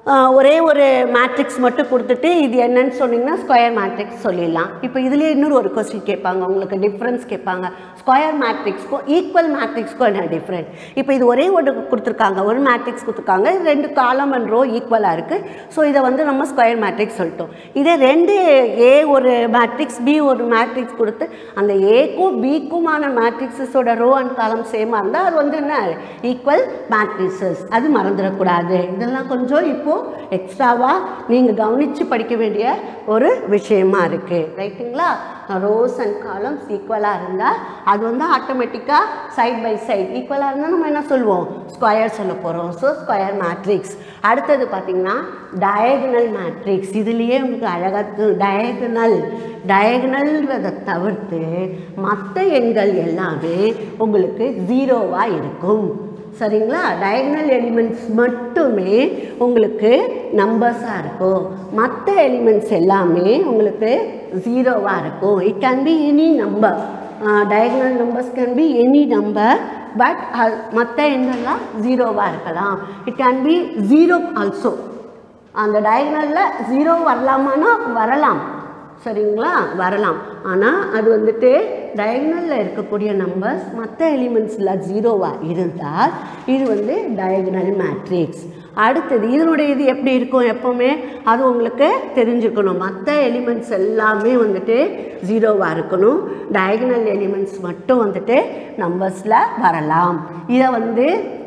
ஆஹ், ஒரே ஒரு மேட்ரிக்ஸ் மட்டும் கொடுத்துட்டு இது என்னன்னு சொன்னீங்கன்னா ஸ்கொயர் மேட்ரிக்ஸ் சொல்லிடலாம் இப்போ இதுலேயே இன்னொரு ஒரு கொஸ்டின் கேட்பாங்க உங்களுக்கு டிஃப்ரென்ஸ் கேட்பாங்க ஸ்கொயர் மேட்ரிக்ஸ்க்கும் ஈக்குவல் மேட்ரிக்ஸ்க்கும் என்ன டிஃப்ரெண்ட் இப்போ இது ஒரே ஒரு கொடுத்துருக்காங்க ஒரு மேட்ரிக்ஸ் கொடுத்துருக்காங்க இது ரெண்டு காலம் அண்ட் ரோ ஈக்குவலாக இருக்குது ஸோ இதை வந்து நம்ம ஸ்கொயர் மேட்ரிக்ஸ் சொல்லிட்டோம் இதே ரெண்டு ஏ ஒரு மேட்ரிக்ஸ் பி ஒரு மேட்ரிக்ஸ் கொடுத்து அந்த ஏக்கும் பிக்குமான மேட்ரிக்ஸஸோட ரோ அண்ட் காலம் சேமாக இருந்தால் அது வந்து என்ன ஈக்குவல் மேட்ரிக்ஸஸ் அது மறந்துடக்கூடாது இதெல்லாம் கொஞ்சம் இப்போது எக்ஸ்ட்ராவாக நீங்கள் கவனித்து படிக்க வேண்டிய ஒரு விஷயமா இருக்குது ரைட்டுங்களா ரோஸ் அண்ட் காலம்ஸ் ஈக்குவலாக இருந்தால் அது வந்து ஆட்டோமேட்டிக்காக சைட் பை சைட் ஈக்குவலாக இருந்தால் நம்ம என்ன சொல்லுவோம் ஸ்கொயர் சொல்ல போகிறோம் ஸோ ஸ்கொயர் மேட்ரிக்ஸ் அடுத்தது பார்த்திங்கன்னா டயகனல் மேட்ரிக்ஸ் இதுலேயே உங்களுக்கு அழகாக டயகனல் டயகனல்ன்றதை தவிர்த்து மற்ற எண்கள் எல்லாமே உங்களுக்கு ஜீரோவாக இருக்கும் சரிங்களா டயகனல் எலிமெண்ட்ஸ் மட்டுமே உங்களுக்கு நம்பர்ஸாக இருக்கும் மற்ற எலிமெண்ட்ஸ் எல்லாமே உங்களுக்கு ஜீரோவாக இருக்கும் it can be any number diagonal numbers can be any number but மற்ற எண்ணெல்லாம் ஜீரோவாக இருக்கலாம் it can be zero also அந்த டயகனலில் ஜீரோ வரலாமான்னா வரலாம் சரிங்களா வரலாம் ஆனால் அது வந்துட்டு டயகனலில் இருக்கக்கூடிய நம்பர்ஸ் மற்ற எலிமெண்ட்ஸில் ஜீரோவாக இருந்தால் இது வந்து டயகனல் மேட்ரிக்ஸ் அடுத்தது இதனுடைய இது எப்படி இருக்கும் எப்போவுமே அது உங்களுக்கு தெரிஞ்சுக்கணும் மற்ற எலிமெண்ட்ஸ் எல்லாமே வந்துட்டு ஜீரோவாக இருக்கணும் டயகனல் எலிமெண்ட்ஸ் மட்டும் வந்துட்டு நம்பர்ஸில் வரலாம் இதை வந்து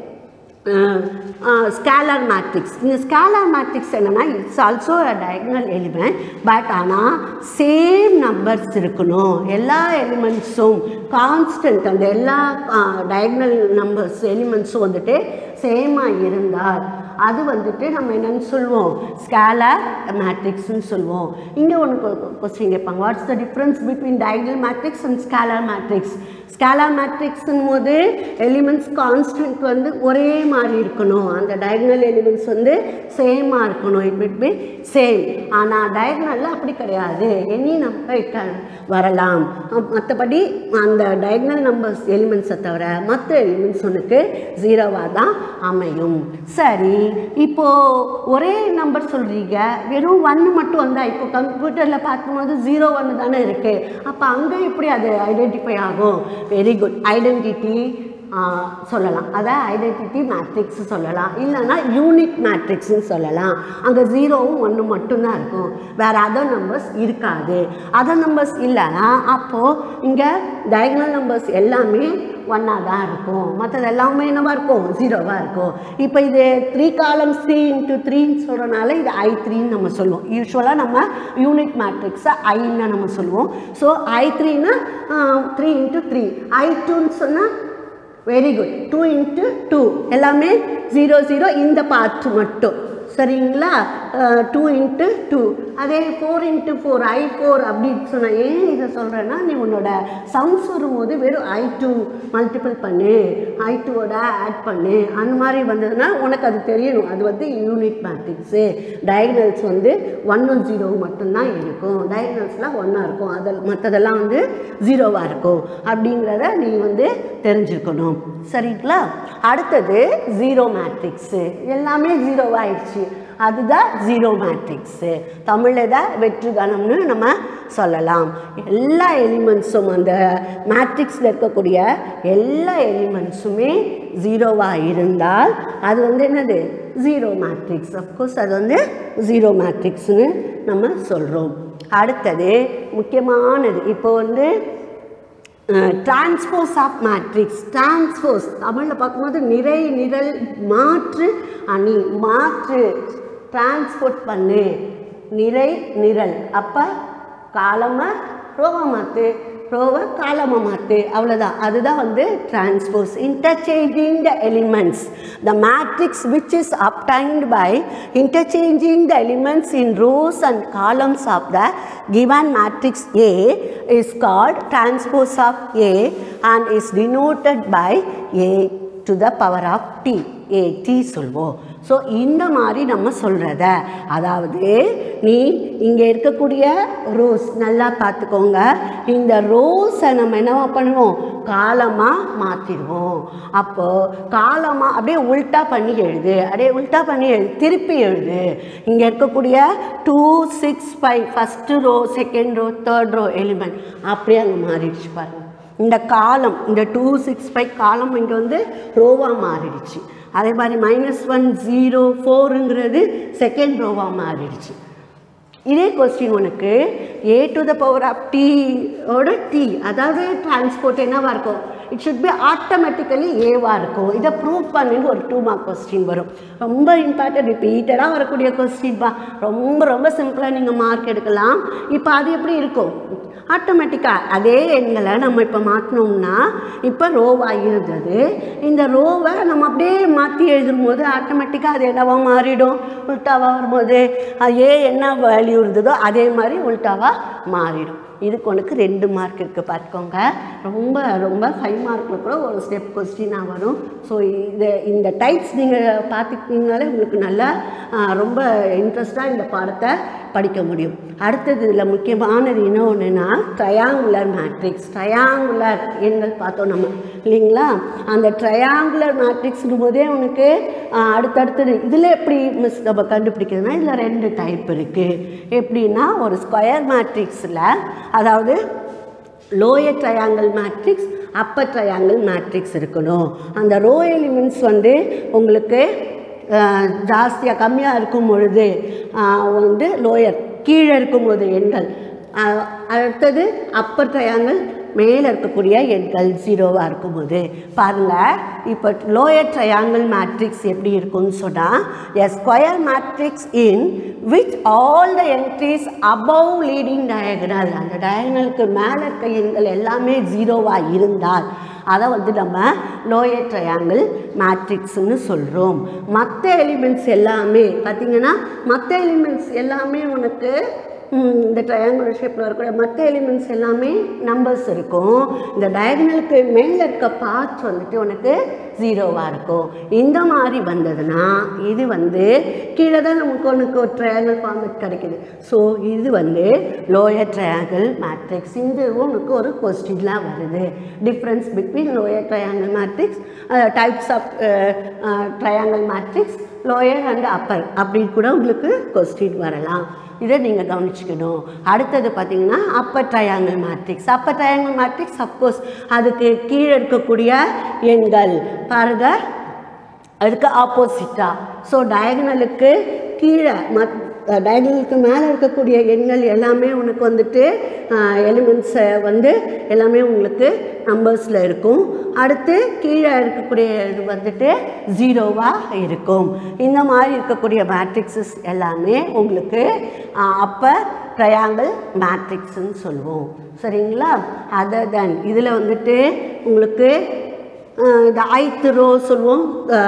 ஸ்கேலர் மேட்ரிக்ஸ் இந்த ஸ்கேலர் மேட்ரிக்ஸ் என்னென்னா it's also a diagonal element but ஆனால் சேம் நம்பர்ஸ் இருக்கணும் எல்லா எலிமெண்ட்ஸும் கான்ஸ்டன்ட் அந்த எல்லா டயகனல் நம்பர்ஸ் எலிமெண்ட்ஸும் வந்துட்டு சேமாக இருந்தால் அது வந்துட்டு நம்ம என்னன்னு சொல்லுவோம் ஸ்கேலர் மேட்ரிக்ஸ்னு சொல்லுவோம் இங்கே ஒன்று கொஸ்டின் கேட்பாங்க what's the difference between diagonal matrix and scalar matrix scalar மேட்ரிக்ஸ்னும் போது எலிமெண்ட்ஸ் கான்ஸ்டன்ட் வந்து ஒரே மாதிரி இருக்கணும் அந்த டயகனல் எலிமெண்ட்ஸ் வந்து சேமாக இருக்கணும் இட் விட் பி சேம் ஆனால் டயகனலில் அப்படி கிடையாது எனி நம்பர் வரலாம் மற்றபடி அந்த டயகனல் நம்பர்ஸ் எலிமெண்ட்ஸை தவிர மற்ற எலிமெண்ட்ஸ் உனக்கு ஜீரோவாக தான் அமையும் சரி இப்போது ஒரே நம்பர் சொல்கிறீங்க வெறும் ஒன்று மட்டும் வந்தால் இப்போ கம்ப்யூட்டரில் பார்க்கும்போது ஜீரோ ஒன்று தானே இருக்குது அப்போ அங்கே எப்படி அது ஐடென்டிஃபை ஆகும் வெரி குட் ஐடென்டிட்டி சொல்லலாம் அதை ஐடென்டிட்டி மேட்ரிக்ஸ் சொல்லலாம் இல்லைன்னா யூனிட் மேட்ரிக்ஸ்னு சொல்லலாம் அங்கே ஜீரோவும் ஒன்று மட்டும்தான் இருக்கும் வேறு அதர் நம்பர்ஸ் இருக்காது அதர் நம்பர்ஸ் இல்லைன்னா அப்போது இங்கே டயகனல் நம்பர்ஸ் எல்லாமே ஒன்றா தான் இருக்கும் மற்றது எல்லாமே என்னவா இருக்கும் ஜீரோவாக இருக்கும் இப்போ இது த்ரீ காலம்ஸ் த்ரீ இன்ட்டு த்ரீன்னு சொல்கிறனால இது ஐ த்ரீன்னு நம்ம சொல்லுவோம் யூஸ்வலாக நம்ம யூனிட் மேட்ரிக்ஸை ஐன்னு நம்ம சொல்லுவோம் ஸோ ஐ த்ரீனா த்ரீ இன்ட்டு த்ரீ ஐ டூன்னு சொன்னால் very good two into two எல்லாமே ஜீரோ ஜீரோ இந்த பார்ட் மட்டும் சரிங்களா டூ இன்ட்டு டூ அதே four into four I four அப்படின்னு சொன்னால் ஏன் இதை சொல்கிறேன்னா நீ உன்னோட சம்ஸ் வரும்போது வெறும் ஐ டூ மல்டிபிள் பண்ணு ஐ டூவோட ஆட் பண்ணு அந்த மாதிரி வந்ததுன்னா உனக்கு அது தெரியணும் அது வந்து யூனிட் மேட்ரிக்ஸு டயகனல்ஸ் வந்து ஒன்னும் ஜீரோ மட்டும்தான் இருக்கும் டயகனல்ஸ்லாம் ஒன்றா இருக்கும் அதில் மற்றதெல்லாம் வந்து ஜீரோவாக இருக்கும் அப்படிங்கிறத நீ வந்து தெரிஞ்சுக்கணும் சரிங்களா அடுத்தது ஜீரோ மேட்ரிக்ஸு எல்லாமே ஜீரோவாகிடுச்சு அதுதான் ஜீரோ மேட்ரிக்ஸு தமிழில் தான் வெற்று கணம்னு நம்ம சொல்லலாம் எல்லா எலிமெண்ட்ஸும் அந்த மேட்ரிக்ஸில் இருக்கக்கூடிய எல்லா எலிமெண்ட்ஸுமே ஜீரோவாக இருந்தால் அது வந்து என்னது ஜீரோ மேட்ரிக்ஸ் அஃப்கோர்ஸ் அது வந்து ஜீரோ மேட்ரிக்ஸ்னு நம்ம சொல்கிறோம் அடுத்தது முக்கியமானது இப்போ வந்து டிரான்ஸ்போஸ் ஆஃப் மேட்ரிக்ஸ் டிரான்ஸ்போஸ் தமிழில் பார்க்கும்போது நிறை நிரல் மாற்று அணி மாற்று டிரான்ஸ்போர்ட் பண்ணு நிறை நிரல் அப்போ காலமாக ரோவை மாற்று ரோவை காலமாக மாற்று அவ்வளோதான் அதுதான் வந்து transpose interchanging the elements the matrix which is obtained by interchanging the elements in rows and columns of the given matrix A is called transpose of A and is denoted by A to the power of T. A T சொல்வோம் so இந்த மாதிரி நம்ம சொல்கிறத அதாவது நீ இங்கே இருக்கக்கூடிய rose நல்லா பார்த்துக்கோங்க இந்த ரோஸை நம்ம என்னவா பண்ணுவோம் காலமாக மாற்றிடுவோம் அப்போது காலமாக அப்படியே உல்ட்டா பண்ணி எழுது அப்படியே உல்ட்டா பண்ணி எழுது திருப்பி எழுது இங்கே இருக்கக்கூடிய two six five first row second row third row element அப்படியே அங்கே மாறிடுச்சு பாருங்க இந்த காலம் இந்த டூ சிக்ஸ் ஃபைவ் காலம் இங்கே வந்து ரோவாக மாறிடுச்சு அதே மாதிரி மைனஸ் ஒன் ஜீரோ ஃபோருங்கிறது செகண்ட் ரோவாக மாறிடுச்சு இதே கொஸ்டின் உனக்கு A to the power of ஓட டி அதாவது டிரான்ஸ்போர்ட் என்னவா இருக்கும் இட் ஷுட் பி ஆட்டோமேட்டிக்கலி ஏவாக இருக்கும் இதை ப்ரூவ் பண்ணின்னு ஒரு டூ மார்க் கொஸ்டின் வரும் ரொம்ப இம்பார்ட்டன்ட் ரிப்பீட்டடாக வரக்கூடிய கொஸ்டின் பா ரொம்ப ரொம்ப சிம்பிளாக நீங்கள் மார்க் எடுக்கலாம் இப்போ அது எப்படி இருக்கும் ஆட்டோமேட்டிக்காக அதே எண்களை நம்ம இப்போ மாற்றினோம்னா இப்போ ரோவாக இருந்தது இந்த ரோவை நம்ம அப்படியே மாற்றி எழுதும் போது ஆட்டோமேட்டிக்காக அது என்னவா மாறிடும் உல்ட்டாவாக வரும்போது அது ஏ என்ன வேல்யூ இருந்ததோ அதே மாதிரி உல்ட்டாவாக மாறிடும் இதுக்கு உனக்கு ரெண்டு மார்க் இருக்குது பார்த்துக்கோங்க ரொம்ப ரொம்ப ஃபைவ் மார்க்கில் கூட ஒரு ஸ்டெப் கொஸ்டினாக வரும் ஸோ இது இந்த டைப்ஸ் நீங்கள் பார்த்துக்கிட்டீங்கனாலே உங்களுக்கு நல்லா ஆ, ரொம்ப இன்ட்ரெஸ்டாக இந்த பாடத்தை படிக்க முடியும் அடுத்தது இதில் முக்கியமானது என்ன ஒன்றுனா ட்ரையாங்குலர் மேட்ரிக்ஸ் ட்ரையாங்குலர் எண்கள் பார்த்தோம் நம்ம இல்லைங்களா அந்த ட்ரையாங்குலர் மேட்ரிக்ஸ்னும் போதே உனக்கு ஆ, அடுத்தடுத்தது இதில் எப்படி மிஸ் நம்ம கண்டுபிடிக்கிறதுனா இதில் ரெண்டு டைப் இருக்குது எப்படின்னா ஒரு ஸ்கொயர் மேட்ரிக்ஸில் அதாவது lower triangle matrix upper triangle matrix இருக்கணும் அந்த ரோ எலிமெண்ட்ஸ் வந்து உங்களுக்கு ஜாஸ்தியாக கம்மியாக இருக்கும் பொழுது ஆஹ், வந்து லோயர் கீழே இருக்கும்போது எண்கள் ஆஹ், அடுத்தது அப்பர் ட்ரையாங்கிள் மேலே இருக்கக்கூடிய எண்கள் ஜீரோவாக இருக்கும்போது பாருங்கள் இப்போ லோயர் ட்ரையாங்கிள் மேட்ரிக்ஸ் எப்படி இருக்கும்னு சொன்னால் a square matrix in which all the entries above leading diagonal அந்த டயகனலுக்கு மேலே இருக்க எண்கள் எல்லாமே ஜீரோவாக இருந்தால் அதை வந்து நம்ம லோயர் ட்ரையாங்கிள் மேட்ரிக்ஸ்னு சொல்கிறோம் மற்ற எலிமெண்ட்ஸ் எல்லாமே பார்த்திங்கன்னா மற்ற எலிமெண்ட்ஸ் எல்லாமே உனக்கு ம், இந்த ட்ரையாங்குலர் ஷேப்பில் இருக்கக்கூடிய மற்ற எலிமெண்ட்ஸ் எல்லாமே நம்பர்ஸ் இருக்கும் இந்த டயகனலுக்கு மேலே இருக்க பார்ட்ஸ் வந்துட்டு உனக்கு ஜீரோவாக இருக்கும் இந்த மாதிரி வந்ததுன்னா இது வந்து கீழே தான் நமக்கு உனக்கு ஒரு ட்ரையாங்கிள் ஃபார்மேட் கிடைக்குது ஸோ இது வந்து லோயர் ட்ரையாங்கிள் மேட்ரிக்ஸ் இந்த உனக்கு ஒரு கொஸ்டின்லாம் வருது difference between lower triangle matrix types of triangle matrix lower and upper அப்படின்னு கூட உங்களுக்கு கொஸ்டின் வரலாம் இதை நீங்கள் கவனிச்சுக்கணும் அடுத்தது பார்த்தீங்கன்னா upper triangle matrix upper triangle matrix of course அதுக்கு கீழே இருக்கக்கூடிய எண்கள் பாருங்க அதுக்கு ஆப்போசிட்டாக ஸோ டயகனலுக்கு கீழே மத் டயகனலுக்கு மேலே இருக்கக்கூடிய எண்கள் எல்லாமே உனக்கு வந்துட்டு எலிமெண்ட்ஸை வந்து எல்லாமே உங்களுக்கு நம்பர்ஸில் இருக்கும் அடுத்து கீழே இருக்கக்கூடிய இது வந்துட்டு ஜீரோவாக இருக்கும் இந்த மாதிரி இருக்கக்கூடிய மேட்ரிக்ஸஸ் எல்லாமே உங்களுக்கு அப்போ ட்ரையாங்கிள் மேட்ரிக்ஸ்ன்னு சொல்லுவோம் சரிங்களா அதர் தென் இதில் வந்துட்டு உங்களுக்கு அஹ் இந்த ஐத்து ரோ சொல்லுவோம்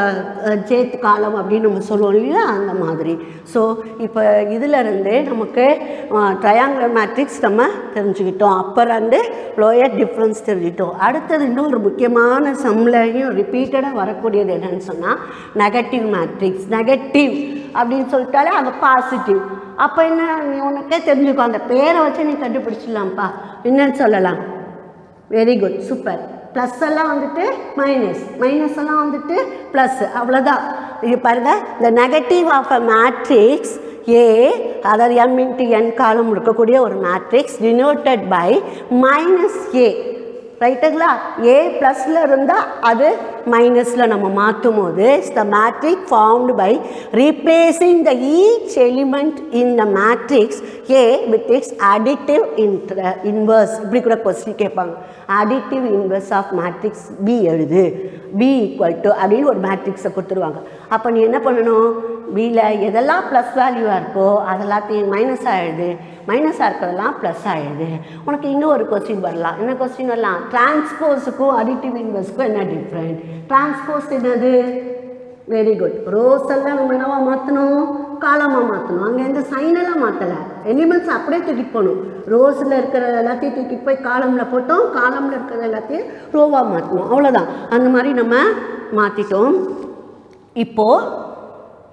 ஜேத் காலம் அப்படின்னு நம்ம சொல்லுவோம் இல்லையா அந்த மாதிரி ஸோ இப்போ இதிலிருந்து நமக்கு ட்ரையாங்குலர் மேட்ரிக்ஸ் நம்ம தெரிஞ்சுக்கிட்டோம் அப்பர் அண்டு லோயர் டிஃப்ரென்ஸ் தெரிஞ்சுக்கிட்டோம் அடுத்தது இன்னொரு முக்கியமான சம்லையும் ரிப்பீட்டடாக வரக்கூடியது என்னன்னு சொன்னால் நெகட்டிவ் மேட்ரிக்ஸ் நெகட்டிவ் அப்படின்னு சொல்லிட்டாலே அது பாசிட்டிவ் அப்போ என்ன நீ உனக்கே தெரிஞ்சுக்கோ அந்த பேரை வச்சு நீ கண்டுபிடிச்சிடலாம்ப்பா என்னன்னு சொல்லலாம் வெரி குட் சூப்பர் ப்ளஸ் எல்லாம் வந்துட்டு மைனஸ் மைனஸ் எல்லாம் வந்துட்டு ப்ளஸ் அவ்வளோதான் இது பாருங்க இந்த negative of a matrix A அதாவது எம் இன்ட்டு என் காலம் இருக்கக்கூடிய ஒரு matrix denoted by minus A ரைட்டுங்களா ஏ ப்ளஸில் இருந்தால் அது மைனஸில் நம்ம மாற்றும் போது it's the matric formed by replacing the each element in the matrix A with its additive intra inverse இப்படி கூட கொஸ்டின் கேட்பாங்க additive inverse of matrix B எழுது பி ஈக்குவல் டு அப்படின்னு ஒரு மேட்ரிக்ஸை கொடுத்துருவாங்க அப்போ நீ என்ன பண்ணணும் பியில் எதெல்லாம் ப்ளஸ் வேல்யூவாக இருக்கோ அதெல்லாத்தையும் மைனஸாக எழுது மைனஸாக இருக்கிறதெல்லாம் ப்ளஸ் ஆகிடுது உனக்கு இன்னும் ஒரு கொஸ்டின் வரலாம் என்ன கொஸ்டின் வரலாம் டிரான்ஸ்போஸுக்கும் அடிட்டிவ் இன்வர்ஸ்க்கும் என்ன டிஃப்ரெண்ட் டிரான்ஸ்போஸ் என்னது வெரி குட் ரோஸ் எல்லாம் நம்ம என்னவா மாற்றணும் காலமாக மாற்றணும் அங்கே எந்த சைனெல்லாம் மாற்றலை எலிமெண்ட்ஸ் அப்படியே தூக்கிட்டு போகணும் ரோஸில் இருக்கிற எல்லாத்தையும் தூக்கிட்டு போய் காலமில் போட்டோம் காலமில் இருக்கிற எல்லாத்தையும் ரோவாக மாற்றணும் அவ்வளோதான் அந்த மாதிரி நம்ம மாற்றிட்டோம் இப்போது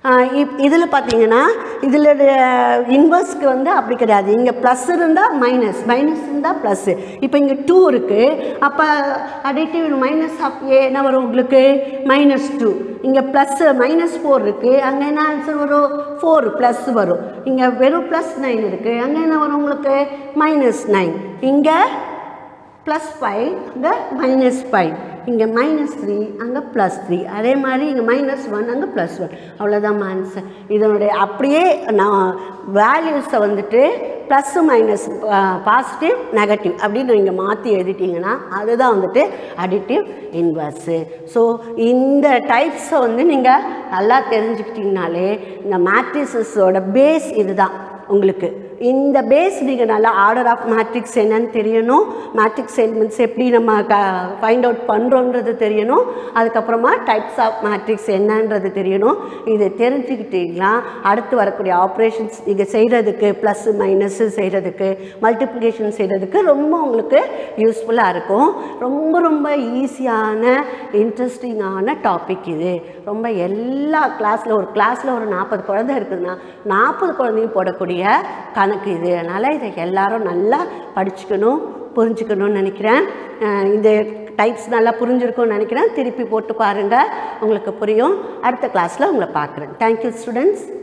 இப் இதில் பார்த்தீங்கன்னா இதில் இன்வர்ஸ்க்கு வந்து அப்படி கிடையாது இங்கே ப்ளஸ் இருந்தால் மைனஸ் மைனஸ் இருந்தால் ப்ளஸ்ஸு இப்போ இங்கே டூ இருக்குது அப்போ அடிட்டிவ் மைனஸ் ஆஃப் ஏ என்ன வரும் உங்களுக்கு மைனஸ் டூ இங்கே ப்ளஸ்ஸு மைனஸ் ஃபோர் இருக்குது அங்கே என்ன ஆன்சர் வரும் ஃபோர் ப்ளஸ் வரும் இங்கே வெறும் ப்ளஸ் நைன் இருக்குது அங்கே என்ன வரும் உங்களுக்கு மைனஸ் நைன் இங்கே ப்ளஸ் ஃபைவ் அங்கே மைனஸ் ஃபைவ் இங்கே மைனஸ் த்ரீ அங்கே ப்ளஸ் த்ரீ அதே மாதிரி இங்கே மைனஸ் ஒன் அங்கே ப்ளஸ் ஒன் அவ்வளோதான் ஆன்சர் இதனுடைய அப்படியே நான் வேல்யூஸை வந்துட்டு ப்ளஸ்ஸு மைனஸ் பாசிட்டிவ் நெகட்டிவ் அப்படின்னு நீங்கள் மாற்றி எழுதிட்டிங்கன்னா அதுதான் வந்துட்டு அடிட்டிவ் இன்வர்ஸு ஸோ இந்த டைப்ஸை வந்து நீங்கள் நல்லா தெரிஞ்சுக்கிட்டிங்கனாலே இந்த மேட்ரிசஸோட பேஸ் இதுதான் உங்களுக்கு இந்த பேஸ் நீங்கள் நல்லா ஆர்டர் ஆஃப் மேட்ரிக்ஸ் என்னன்னு தெரியணும் மேட்ரிக்ஸ் எலிமெண்ட்ஸ் எப்படி நம்ம க ஃபைண்ட் அவுட் பண்ணுறோன்றது தெரியணும் அதுக்கப்புறமா டைப்ஸ் ஆஃப் மேட்ரிக்ஸ் என்னன்றது தெரியணும் இதை தெரிஞ்சுக்கிட்டீங்கன்னா அடுத்து வரக்கூடிய ஆப்ரேஷன்ஸ் நீங்கள் செய்கிறதுக்கு ப்ளஸ்ஸு மைனஸு செய்கிறதுக்கு மல்டிப்ளிகேஷன் செய்கிறதுக்கு ரொம்ப உங்களுக்கு யூஸ்ஃபுல்லாக இருக்கும் ரொம்ப ரொம்ப ஈஸியான இன்ட்ரெஸ்டிங்கான டாபிக் இது ரொம்ப எல்லா கிளாஸில் ஒரு கிளாஸில் ஒரு நாற்பது குழந்தை இருக்குதுன்னா நாற்பது குழந்தையும் போடக்கூடிய கணக்கு இது அதனால் இதை எல்லாரும் நல்லா படிச்சுக்கணும் புரிஞ்சுக்கணும்னு நினைக்கிறேன் அஹ் இந்த டைப்ஸ் நல்லா புரிஞ்சிருக்கும்னு நினைக்கிறேன் திருப்பி போட்டு பாருங்கள் உங்களுக்கு புரியும் அடுத்த கிளாஸில் உங்களை பார்க்குறேன் தேங்க்யூ ஸ்டூடெண்ட்ஸ்